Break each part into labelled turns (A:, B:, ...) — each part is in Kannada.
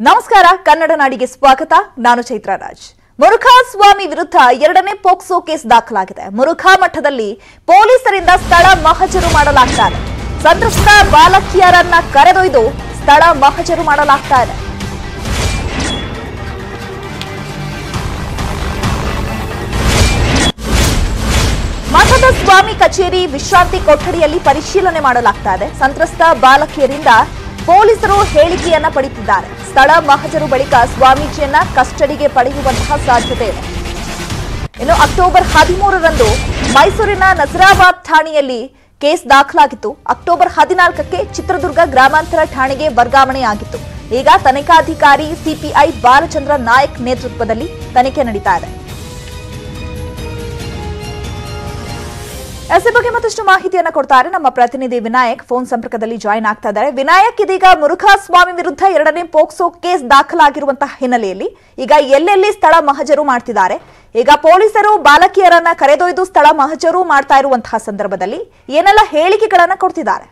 A: ನಮಸ್ಕಾರ ಕನ್ನಡ ನಾಡಿಗೆ ಸ್ವಾಗತ ನಾನು ಚೈತ್ರ ರಾಜ್ ಮುರುಘಾ ಸ್ವಾಮಿ ವಿರುದ್ಧ ಎರಡನೇ ಪೋಕ್ಸೋ ಕೇಸ್ ದಾಖಲಾಗಿದೆ ಮುರುಘಾ ಮಠದಲ್ಲಿ ಪೊಲೀಸರಿಂದ ಸ್ಥಳ ಮಹಜರು ಮಾಡಲಾಗ್ತಾ ಇದೆ ಸಂತ್ರಸ್ತ ಬಾಲಕಿಯರನ್ನ ಕರೆದೊಯ್ದು ಸ್ಥಳ ಮಹಜರು ಮಾಡಲಾಗ್ತಾ ಇದೆ ಮಠದ ಸ್ವಾಮಿ ಕಚೇರಿ ವಿಶ್ರಾಂತಿ ಕೊಠಡಿಯಲ್ಲಿ ಪರಿಶೀಲನೆ ಮಾಡಲಾಗ್ತಾ ಇದೆ ಸಂತ್ರಸ್ತ ಬಾಲಕಿಯರಿಂದ ಪೊಲೀಸರು ಹೇಳಿಕೆಯನ್ನ ಪಡೆದಿದ್ದಾರೆ ಸ್ಥಳ ಮಹಜರು ಬಳಿಕ ಸ್ವಾಮೀಜಿಯನ್ನ ಕಸ್ಟಡಿಗೆ ಪಡೆಯುವಂತಹ ಸಾಧ್ಯತೆ ಇದೆ ಇನ್ನು ಅಕ್ಟೋಬರ್ ಹದಿಮೂರರಂದು ಮೈಸೂರಿನ ನಜರಾಬಾದ್ ಠಾಣೆಯಲ್ಲಿ ಕೇಸ್ ದಾಖಲಾಗಿತ್ತು ಅಕ್ಟೋಬರ್ ಹದಿನಾಲ್ಕಕ್ಕೆ ಚಿತ್ರದುರ್ಗ ಗ್ರಾಮಾಂತರ ಠಾಣೆಗೆ ವರ್ಗಾವಣೆಯಾಗಿತ್ತು ಈಗ ತನಿಖಾಧಿಕಾರಿ ಸಿಪಿಐ ಬಾಲಚಂದ್ರ ನಾಯಕ್ ನೇತೃತ್ವದಲ್ಲಿ ತನಿಖೆ ನಡೀತಾ ಇದೆ ಎಸ್ ಈ ಬಗ್ಗೆ ಮತ್ತಷ್ಟು ಮಾಹಿತಿಯನ್ನ ಕೊಡ್ತಾರೆ ನಮ್ಮ ಪ್ರತಿನಿಧಿ ವಿನಾಯಕ್ ಫೋನ್ ಸಂಪರ್ಕದಲ್ಲಿ ಜಾಯಿನ್ ಆಗ್ತಾ ಇದ್ದಾರೆ ವಿನಾಯಕ್ ಇದೀಗ ಮುರುಘಾ ಸ್ವಾಮಿ ವಿರುದ್ಧ ಎರಡನೇ ಪೋಕ್ಸೋ ಕೇಸ್ ದಾಖಲಾಗಿರುವಂತಹ ಹಿನ್ನೆಲೆಯಲ್ಲಿ ಈಗ ಎಲ್ಲೆಲ್ಲಿ ಸ್ಥಳ ಮಹಜರು ಮಾಡ್ತಿದ್ದಾರೆ ಈಗ ಪೊಲೀಸರು ಬಾಲಕಿಯರನ್ನ ಕರೆದೊಯ್ದು ಸ್ಥಳ ಮಹಜರು ಮಾಡ್ತಾ ಇರುವಂತಹ ಸಂದರ್ಭದಲ್ಲಿ ಏನೆಲ್ಲ ಹೇಳಿಕೆಗಳನ್ನ ಕೊಡ್ತಿದ್ದಾರೆ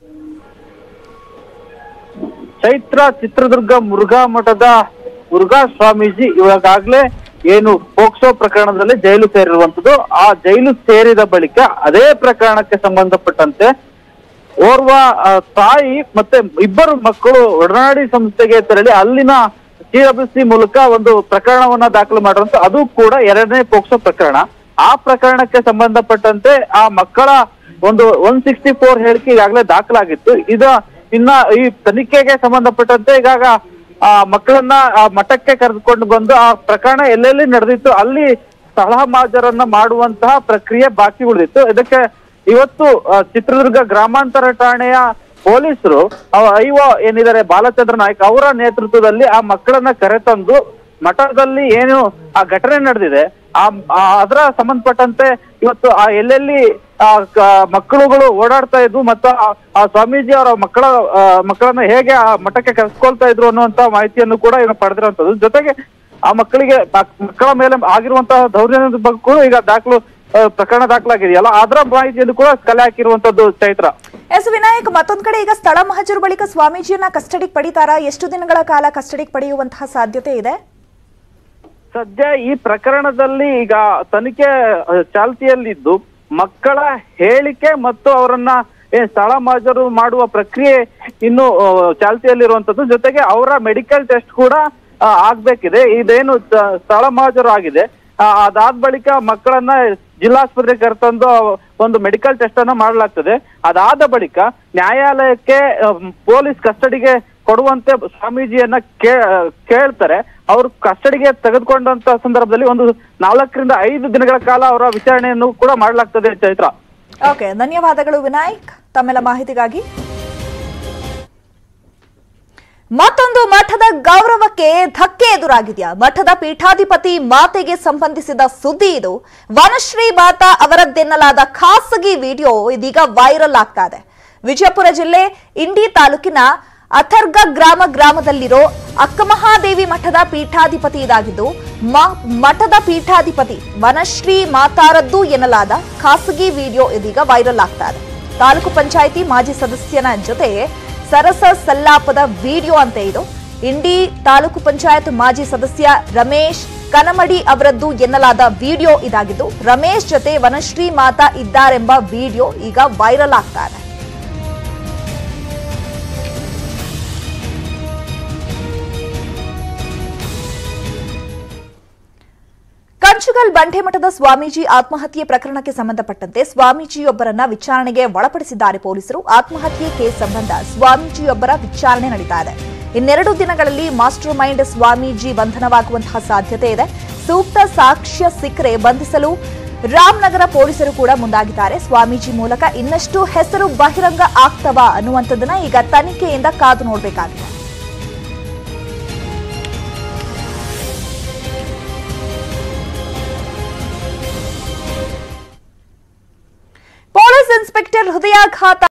B: ಚೈತ್ರ ಚಿತ್ರದುರ್ಗ ಮುರುಘಾ ಮಠದ ಮುರುಘಾ ಸ್ವಾಮೀಜಿ ಇವಾಗಲೇ ಏನು ಪೋಕ್ಸೋ ಪ್ರಕರಣದಲ್ಲಿ ಜೈಲು ಸೇರಿರುವಂತದ್ದು ಆ ಜೈಲು ಸೇರಿದ ಬಳಿಕ ಅದೇ ಪ್ರಕರಣಕ್ಕೆ ಸಂಬಂಧಪಟ್ಟಂತೆ ಓರ್ವ ಆ, ತಾಯಿ ಮತ್ತೆ ಇಬ್ಬರು ಮಕ್ಕಳು ಒಡನಾಡಿ ಸಂಸ್ಥೆಗೆ ತೆರಳಿ ಅಲ್ಲಿನ ಸಿಡಬ್ಲ್ಯೂಸಿ ಮೂಲಕ ಒಂದು ಪ್ರಕರಣವನ್ನ ದಾಖಲು ಮಾಡಿರುವಂತ ಅದು ಕೂಡ ಎರಡನೇ ಪೋಕ್ಸೋ ಪ್ರಕರಣ ಆ ಪ್ರಕರಣಕ್ಕೆ ಸಂಬಂಧಪಟ್ಟಂತೆ ಆ ಮಕ್ಕಳ ಒಂದು ಒನ್ ಸಿಕ್ಸ್ಟಿ ಫೋರ್ ಹೇಳಿಕೆ ಈಗಾಗಲೇ ದಾಖಲಾಗಿತ್ತು ಇದು ಇನ್ನ ಈ ತನಿಖೆಗೆ ಸಂಬಂಧಪಟ್ಟಂತೆ ಈಗಾಗ ಆ ಮಕ್ಕಳನ್ನ ಆ ಮಠಕ್ಕೆ ಕರೆದುಕೊಂಡು ಬಂದು ಆ ಪ್ರಕರಣ ಎಲ್ಲೆಲ್ಲಿ ನಡೆದಿತ್ತು ಅಲ್ಲಿ ಸ್ಥಳ ಮಾಜರನ್ನ ಮಾಡುವಂತಹ ಪ್ರಕ್ರಿಯೆ ಬಾಕಿ ಉಳಿದಿತ್ತು ಇದಕ್ಕೆ ಇವತ್ತು ಆ, ಚಿತ್ರದುರ್ಗ ಗ್ರಾಮಾಂತರ ಠಾಣೆಯ ಪೊಲೀಸರು ಐಒ ಏನಿದ್ದಾರೆ ಬಾಲಚಂದ್ರ ನಾಯ್ಕ ಅವರ ನೇತೃತ್ವದಲ್ಲಿ ಆ ಮಕ್ಕಳನ್ನ ಕರೆತಂದು ಮಠದಲ್ಲಿ ಏನು ಆ ಘಟನೆ ನಡೆದಿದೆ ಆ ಆ ಅದರ ಸಂಬಂಧಪಟ್ಟಂತೆ ಇವತ್ತು ಆ ಎಲ್ಲೆಲ್ಲಿ ಆ ಕ- ಮಕ್ಕಳುಗಳು ಓಡಾಡ್ತಾ ಇದ್ವು ಮತ್ತು ಆ- ಆ ಸ್ವಾಮೀಜಿ ಅವರ ಮಕ್ಕಳ ಆ, ಮಕ್ಕಳನ್ನ ಹೇಗೆ ಆ ಮಠಕ್ಕೆ ಕರೆಸ್ಕೊಳ್ತಾ ಇದ್ರು ಅನ್ನುವಂತ ಮಾಹಿತಿಯನ್ನು ಕೂಡ ಈಗ ಪಡೆದಿರುವಂತದ್ದು ಜೊತೆಗೆ ಆ ಮಕ್ಕಳಿಗೆ ಆ ಮಕ್ಕಳ ಮೇಲೆ ಆಗಿರುವಂತಹ ದೌರ್ಜನ್ಯದ ಬಗ್ಗೆ ಕೂಡ ಈಗ ದಾಖಲು ಆ, ಪ್ರಕರಣ ದಾಖಲಾಗಿದೆಯಲ್ಲ ಅದರ ಮಾಹಿತಿಯನ್ನು ಕೂಡ ಕಲೆ ಹಾಕಿರುವಂತದ್ದು ಚೈತ್ರ
A: ಎಸ್ ವಿನಾಯಕ್ ಮತ್ತೊಂದ್ ಕಡೆ ಈಗ ಸ್ಥಳ ಮಹಜರು ಬಳಿಕ ಸ್ವಾಮೀಜಿಯನ್ನ ಕಸ್ಟಡಿಗೆ ಪಡಿತಾರಾ ಎಷ್ಟು ದಿನಗಳ ಕಾಲ ಕಸ್ಟಡಿಗೆ ಪಡೆಯುವಂತಹ ಸಾಧ್ಯತೆ ಇದೆ
B: ಸದ್ಯ ಈ ಪ್ರಕರಣದಲ್ಲಿ ಈಗ ತನಿಖೆ ಅಹ್, ಚಾಲ್ತಿಯಲ್ಲಿದ್ದು ಮಕ್ಕಳ ಹೇಳಿಕೆ ಮತ್ತು ಅವರನ್ನ ಏನ್ ಸ್ಥಳ ಮಾಜರು ಮಾಡುವ ಪ್ರಕ್ರಿಯೆ ಇನ್ನು ಅಹ್, ಚಾಲ್ತಿಯಲ್ಲಿರುವಂತದ್ದು ಜೊತೆಗೆ ಅವರ ಮೆಡಿಕಲ್ ಟೆಸ್ಟ್ ಕೂಡ ಅಹ್, ಆಗ್ಬೇಕಿದೆ ಇದೇನು ತ- ಸ್ಥಳ ಮಾಜರು ಆಗಿದೆ ಅಹ್, ಅದಾದ ಬಳಿಕ ಮಕ್ಕಳನ್ನ ಜಿಲ್ಲಾಸ್ಪತ್ರೆಗೆ ಕರೆತಂದು ಒಂದು ಮೆಡಿಕಲ್ ಟೆಸ್ಟ್ ಅನ್ನ ಮಾಡಲಾಗ್ತದೆ ಅದಾದ ಬಳಿಕ ನ್ಯಾಯಾಲಯಕ್ಕೆ ಅಹ್, ಪೊಲೀಸ್ ಕಸ್ಟಡಿಗೆ ಕೊಡುವಂತೆ ಸ್ವಾಮೀಜಿಯನ್ನ ಕೇ ಕೇಳ್ತಾರೆ ಅವರು ಕಸ್ಟಡಿಗೆ ತೆಗೆದುಕೊಂಡಂತ ಸಂದರ್ಭದಲ್ಲಿ ಒಂದು ನಾಲ್ಕರಿಂದ ಐದು ದಿನಗಳ ಕಾಲ ಅವರ ವಿಚಾರಣೆಯನ್ನು ಕೂಡ ಮಾಡಲಾಗ್ತದೆ ಚೈತ್ರ
A: ಓಕೆ ಧನ್ಯವಾದಗಳು ವಿನಾಯಕ್ ತಮ್ಮೆಲ್ಲ ಮಾಹಿತಿಗಾಗಿ ಮತ್ತೊಂದು ಮಠದ ಗೌರವಕ್ಕೆ ಧಕ್ಕೆ ಎದುರಾಗಿದೆಯಾ ಮಠದ ಪೀಠಾಧಿಪತಿ ಮಾತೆಗೆ ಸಂಬಂಧಿಸಿದ ಸುದ್ದಿ ಇದು ವನಶ್ರೀ ಮಾತಾ ಅವರದ್ದೆನ್ನಲಾದ ಖಾಸಗಿ ವಿಡಿಯೋ ಇದೀಗ ವೈರಲ್ ಆಗ್ತಾ ಇದೆ ವಿಜಯಪುರ ಜಿಲ್ಲೆ ಇಂಡಿ ತಾಲೂಕಿನ ಅಥರ್ಗ ಗ್ರಾಮ ಗ್ರಾಮದಲ್ಲಿರೋ ಅಕ್ಕಮಹಾದೇವಿ ಮಠದ ಪೀಠಾಧಿಪತಿ ಇದಾಗಿದ್ದು ಮ- ಮಠದ ಪೀಠಾಧಿಪತಿ ವನಶ್ರೀ ಮಾತಾರದ್ದು ಎನ್ನಲಾದ ಖಾಸಗಿ ವಿಡಿಯೋ ಇದೀಗ ವೈರಲ್ ಆಗ್ತಾ ಇದೆ ತಾಲೂಕು ಪಂಚಾಯಿತಿ ಮಾಜಿ ಸದಸ್ಯನ ಜೊತೆ ಸರಸ ಸಲ್ಲಾಪದ ವಿಡಿಯೋ ಅಂತೆ ಇದು ಇಂಡಿ ತಾಲೂಕು ಪಂಚಾಯತ್ ಮಾಜಿ ಸದಸ್ಯ ರಮೇಶ್ ಕನಮಡಿ ಅವರದ್ದು ಎನ್ನಲಾದ ವಿಡಿಯೋ ಇದಾಗಿದ್ದು ರಮೇಶ್ ಜೊತೆ ವನಶ್ರೀ ಮಾತಾ ಇದ್ದಾರೆಂಬ ವಿಡಿಯೋ ಈಗ ವೈರಲ್ ಆಗ್ತಾ ಇದೆ ಕಂಚುಗಲ್ ಬಂಡೆಮಠದ ಸ್ವಾಮೀಜಿ ಆತ್ಮಹತ್ಯೆ ಪ್ರಕರಣಕ್ಕೆ ಸಂಬಂಧಪಟ್ಟಂತೆ ಸ್ವಾಮೀಜಿಯೊಬ್ಬರನ್ನ ವಿಚಾರಣೆಗೆ ಒಳಪಡಿಸಿದ್ದಾರೆ ಪೊಲೀಸರು ಆತ್ಮಹತ್ಯೆ ಕೇಸ್ ಸಂಬಂಧ ಸ್ವಾಮೀಜಿಯೊಬ್ಬರ ವಿಚಾರಣೆ ನಡೀತಾ ಇದೆ ಇನ್ನೆರಡು ದಿನಗಳಲ್ಲಿ ಮಾಸ್ಟರ್ ಮೈಂಡ್ ಸ್ವಾಮೀಜಿ ಬಂಧನವಾಗುವಂತಹ ಸಾಧ್ಯತೆ ಇದೆ ಸೂಕ್ತ ಸಾಕ್ಷ್ಯ ಸಿಕ್ಕರೆ ಬಂಧಿಸಲು ರಾಮನಗರ ಪೊಲೀಸರು ಕೂಡ ಮುಂದಾಗಿದ್ದಾರೆ ಸ್ವಾಮೀಜಿ ಮೂಲಕ ಇನ್ನಷ್ಟು ಹೆಸರು ಬಹಿರಂಗ ಆಗ್ತವಾ ಅನ್ನುವಂಥದ್ದನ್ನ ಈಗ ತನಿಖೆಯಿಂದ ಕಾದು ನೋಡಬೇಕಾಗಿದೆ ಪೊಲೀಸ್ ಇನ್ಸ್ಪೆಕ್ಟರ್ ಹೃದಯಾಘಾತ